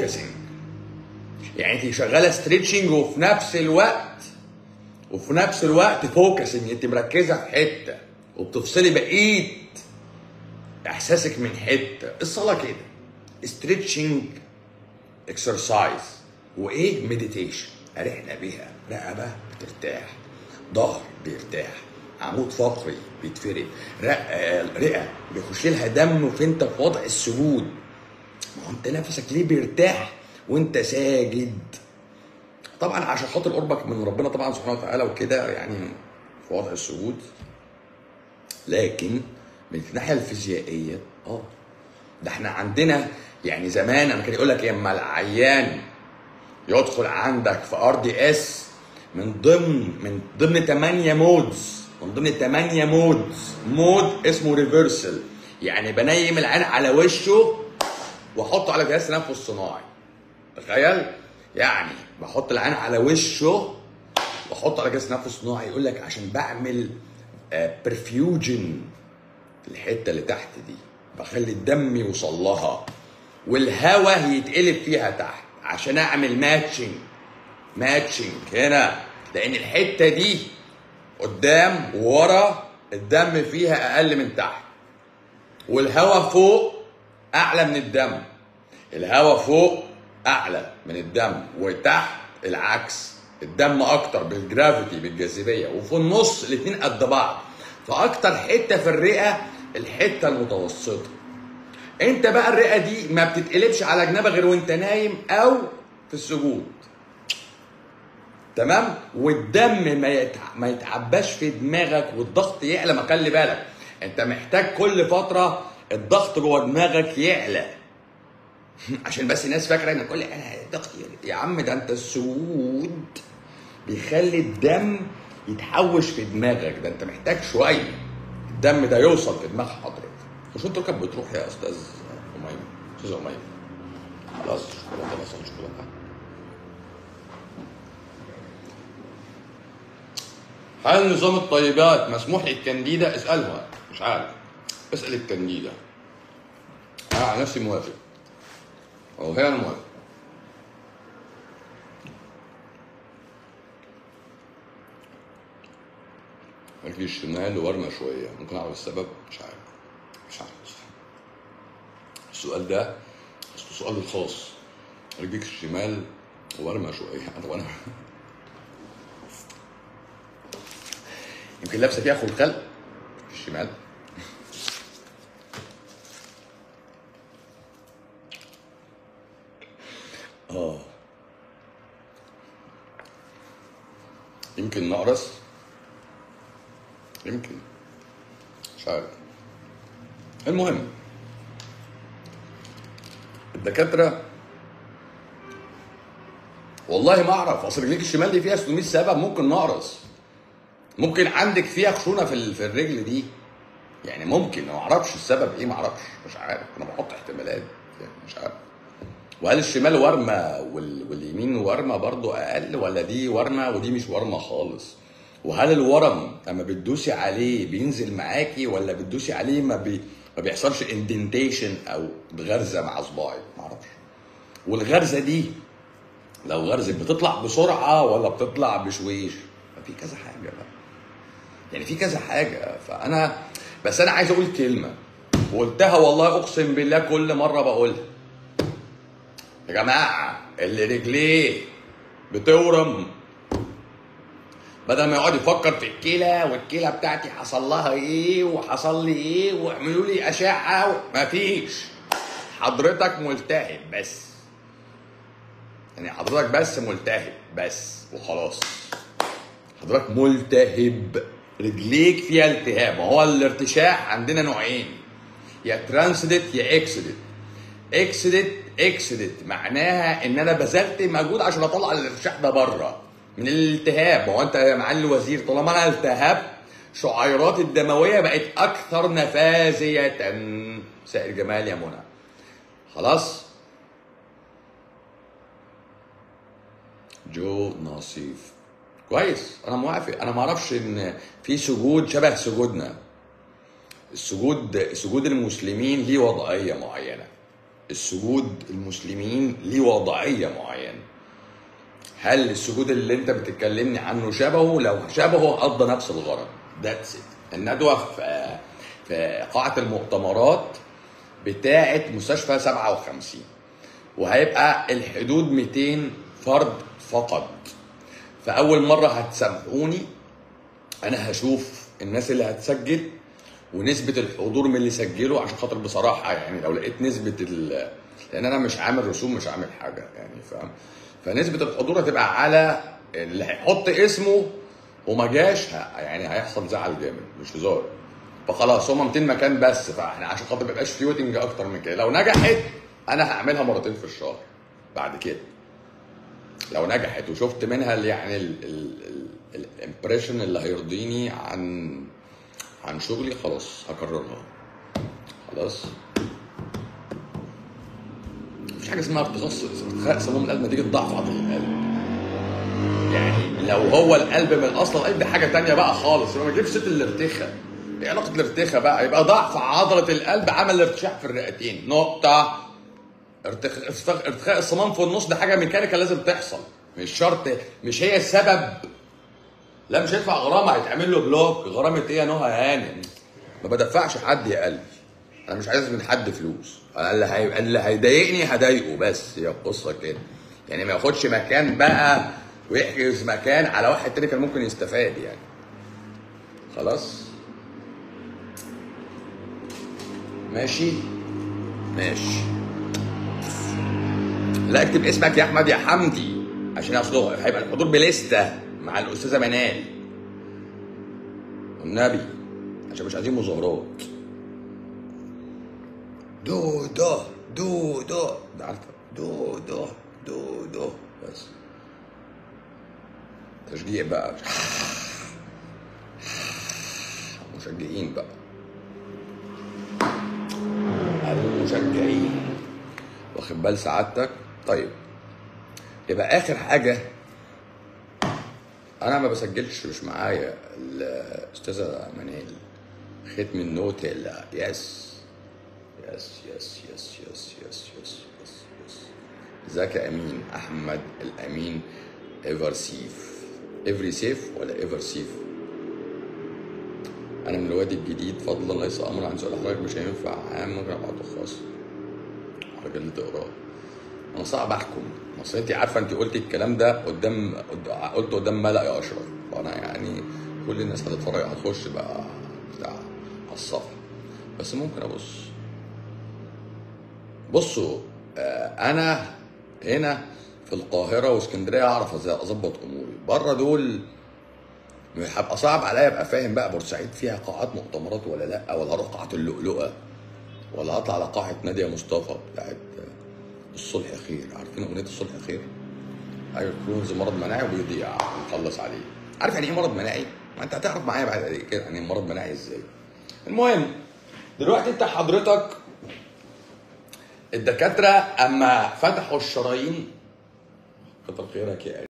فوكسنج يعني انت شغاله ستريتشنج وفي نفس الوقت وفي نفس الوقت فوكسنج انت مركزه في حته وبتفصلي بقيه احساسك من حته الصلاه كده ستريتشنج اكسرسايز وايه مديتيشن رحنا بيها رقبه بترتاح ظهر بيرتاح عمود فقري بيتفرد رئه رئه بيخش لها دم فانت في وضع السجود ما هو انت نفسك ليه بيرتاح وانت ساجد طبعا عشان خاطر قربك من ربنا طبعا سبحانه وتعالى وكده يعني في وضع السجود لكن من الناحيه الفيزيائيه اه ده احنا عندنا يعني زمان انا كان يقول لك اما العيان يدخل عندك في ار دي اس من ضمن من ضمن 8 مودز من ضمن 8 مودز مود اسمه ريفرسال يعني بنيم العين على وشه واحطه على جهاز تنفس صناعي تخيل يعني بحط العين على وشه واحطه على جهاز تنفس صناعي يقول لك عشان بعمل برفيوجن الحته اللي تحت دي بخلي الدم يوصل لها والهواء يتقلب فيها تحت عشان اعمل ماتشنج ماتشنج هنا لان الحته دي قدام وورا الدم فيها اقل من تحت والهواء فوق اعلى من الدم الهواء فوق اعلى من الدم وتحت العكس الدم اكتر بالجرافيتي بالجاذبيه وفي النص الاثنين قد بعض فاكتر حته في الرئه الحته المتوسطه انت بقى الرئه دي ما بتتقلبش على جنبها غير وانت نايم او في السجود تمام والدم ما يتع... ما يتعباش في دماغك والضغط يعلى ما خلي بالك انت محتاج كل فتره الضغط جوه دماغك يعلى عشان بس الناس فاكره ان كل انا الضغط يعلى. يا عم ده انت السجود بيخلي الدم يتحوش في دماغك ده انت محتاج شويه الدم ده يوصل في دماغ حضرتك مش انت كانت بتروح يا استاذ اميمه استاذ اميمه خلاص شوكولاته مثلا شوكولاته هل نظام الطيبات مسموح للكنديدة؟ اسألها مش عارف اسأل الكنديدة أنا على نفسي موافق أو هي أنا موافق رجلي الشمال ورمة شوية ممكن أعرف السبب مش عارف مش عارف السؤال ده أصله سؤال الخاص رجليك الشمال ورمة شوية أنا وأنا يمكن لابسه فيها اخو الخلق في الشمال اه يمكن نقرس يمكن مش عارف المهم الدكاتره والله ما اعرف اصل رجليك الشمال دي فيها 600 سبب ممكن نقرس ممكن عندك فيها خشونه في ال- في الرجل دي يعني ممكن ما اعرفش السبب ايه ما اعرفش مش عارف انا بحط احتمالات يعني مش عارف وهل الشمال ورمه وال... واليمين ورمه برضو اقل ولا دي ورمه ودي مش ورمه خالص وهل الورم اما بتدوسي عليه بينزل معاكي ولا بتدوسي عليه ما بي... ما بيحصلش اندنتيشن او غرزه مع صباعي ما اعرفش والغرزه دي لو غرزت بتطلع بسرعه ولا بتطلع بشويش في كذا حاجه بقى يعني في كذا حاجه فانا بس انا عايز اقول كلمه وقلتها والله اقسم بالله كل مره بقولها يا جماعه اللي رجليه بتورم بدل ما يقعد يفكر في الكلى والكلى بتاعتي حصل لها ايه وحصل لي ايه واعملوا لي اشعه مفيش حضرتك ملتهب بس يعني حضرتك بس ملتهب بس وخلاص حضرتك ملتهب رجليك فيها التهاب ما هو الارتشاح عندنا نوعين يا ترانسدت يا اكسدت اكسدت اكسدت معناها ان انا بذلت مجهود عشان اطلع الارتشاح ده بره من الالتهاب ما هو انت يا معالي الوزير طالما انا التهبت شعيرات الدمويه بقت اكثر نفاذيه مساء الجمال يا منى خلاص جو نصيف كويس انا موافق انا ما اعرفش ان في سجود شبه سجودنا السجود سجود المسلمين ليه وضعيه معينه السجود المسلمين ليه وضعيه معينه هل السجود اللي انت بتتكلمني عنه شبهه لو شبهه قضى نفس الغرض ذاتس ات الندوه في في قاعه المؤتمرات بتاعه مستشفى 57 وهيبقى الحدود 200 فرد فقط فاول مره هتسامحوني انا هشوف الناس اللي هتسجل ونسبة الحضور من اللي سجلوا عشان خاطر بصراحة يعني لو لقيت نسبة ال لأن أنا مش عامل رسوم مش عامل حاجة يعني فاهم فنسبة الحضور هتبقى على اللي هيحط اسمه وما جاش ه- يعني هيحصل زعل جامد مش هزار فخلاص هما 200 مكان بس فاحنا عشان خاطر ما يبقاش في ويتنج اكتر من كده لو نجحت انا هعملها مرتين في الشهر بعد كده لو نجحت وشفت منها ال- يعني الامبريشن اللي هيرضيني عن عن شغلي خلاص هكررها خلاص مفيش حاجه اسمها ارتخاص ارتخاء سموم القلب نتيجه ضعف عضله القلب يعني لو هو القلب من اصل القلب دي حاجه تانية بقى خالص يبقى ما تجيبش ست الارتخاء ايه علاقه الارتخاء بقى يبقى ضعف عضله القلب عمل ارتشاح في الرئتين نقطه ارتخاء ارتخاء- ارتخاء الصمام في النص ده حاجه ميكانيكال لازم تحصل مش شرط مش هي السبب لا مش هيدفع غرامه هيتعمل له بلوك غرامه ايه يا نهى هانم ما بدفعش حد يا قلبي انا مش عايز من حد فلوس انا اللي هي... اللي هيضايقني هضايقه بس هي القصه كده يعني ما ياخدش مكان بقى ويحجز مكان على واحد تاني كان ممكن يستفاد يعني خلاص ماشي ماشي لا اكتب اسمك يا احمد يا حمدي عشان اصله هيبقى الحضور بليسته مع الاستاذه منال والنبي عشان مش عايزين مظاهرات دو دو دو دو ده عارفه دو دو دو دو بس تشجيع بقى مشجعين بقى المشجعين واخد بال سعادتك طيب يبقى اخر حاجه انا ما بسجلش مش معايا الاستاذه منال ختم النوتيلا يس يس يس يس يس يس يس يس يس ازيك يا امين احمد الامين ايفر سيف افري سيف ولا ايفر سيف انا من الوادي الجديد فضلا ليس امر عن سؤال حضرتك مش هينفع عام ممكن ابعته خاص حضرتك اللي تقراه انا صعب احكم اصل انت عارفه انت قلتي الكلام ده قدام قد- قلت قدام ملأ يا اشرف فانا يعني كل الناس هتتفرج هتخش بقى بتاع على الصفحه بس ممكن ابص بصوا آه، انا هنا في القاهره واسكندريه اعرف أز- اظبط اموري بره دول هيبقى صعب عليا ابقى فاهم بقى بورسعيد فيها قاعات مؤتمرات ولا لا ولا هروح قاعه اللؤلؤه ولا هطلع على قاعه ناديه مصطفى بتاعت الصلح خير عارفين اغنيه الصلح خير ايوه كرونز مرض مناعي وبيضيع نخلص عليه عارف يعني ايه مرض مناعي ما انت هتعرف معايا بعد كده يعني إيه مرض مناعي ازاي المهم دلوقتي انت حضرتك الدكاتره اما فتحوا الشرايين كتر خيرك يا